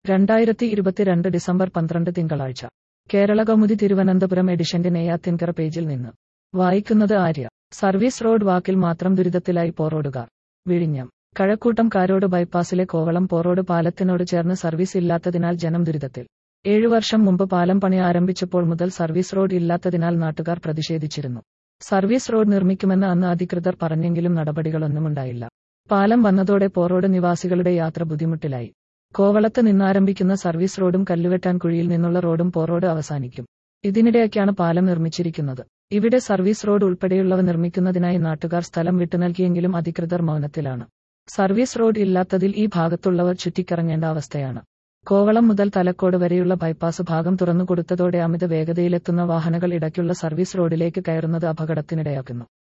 രണ്ടായിരത്തി ഇരുപത്തിരണ്ട് ഡിസംബർ പന്ത്രണ്ട് തിങ്കളാഴ്ച കേരള കൗമുദി തിരുവനന്തപുരം എഡിഷന്റെ നെയ്യാത്തിൻകര പേജിൽ നിന്ന് വായിക്കുന്നത് ആര്യ സർവീസ് റോഡ് വാക്കിൽ മാത്രം ദുരിതത്തിലായി പോറോഡുകാർ വിഴിഞ്ഞം കഴക്കൂട്ടം കാരോട് ബൈപ്പാസിലെ കോവളം പോറോഡ് പാലത്തിനോട് ചേർന്ന് സർവീസ് ഇല്ലാത്തതിനാൽ ജനം ദുരിതത്തിൽ ഏഴു വർഷം മുമ്പ് പാലം പണി ആരംഭിച്ചപ്പോൾ മുതൽ സർവീസ് റോഡ് ഇല്ലാത്തതിനാൽ നാട്ടുകാർ പ്രതിഷേധിച്ചിരുന്നു സർവീസ് റോഡ് നിർമ്മിക്കുമെന്ന് അന്ന് അധികൃതർ പറഞ്ഞെങ്കിലും നടപടികളൊന്നുമുണ്ടായില്ല പാലം വന്നതോടെ പോറോഡ് നിവാസികളുടെ യാത്ര ബുദ്ധിമുട്ടിലായി കോവളത്ത് നിന്നാരംഭിക്കുന്ന സർവീസ് റോഡും കല്ലുവെട്ടാൻ കുഴിയിൽ നിന്നുള്ള റോഡും പോറോഡ് അവസാനിക്കും ഇതിനിടെയൊക്കെയാണ് പാലം നിർമ്മിച്ചിരിക്കുന്നത് ഇവിടെ സർവീസ് റോഡ് ഉൾപ്പെടെയുള്ളവ നിർമ്മിക്കുന്നതിനായി നാട്ടുകാർ സ്ഥലം വിട്ടുനൽകിയെങ്കിലും അധികൃതർ മൗനത്തിലാണ് സർവീസ് റോഡ് ഇല്ലാത്തതിൽ ഈ ഭാഗത്തുള്ളവർ ചുറ്റിക്കറങ്ങേണ്ട അവസ്ഥയാണ് കോവളം മുതൽ തലക്കോട് വരെയുള്ള ബൈപ്പാസ് ഭാഗം തുറന്നുകൊടുത്തതോടെ അമിത വേഗതയിലെത്തുന്ന വാഹനങ്ങൾ ഇടയ്ക്കുള്ള സർവീസ് റോഡിലേക്ക് കയറുന്നത് അപകടത്തിനിടയാക്കുന്നു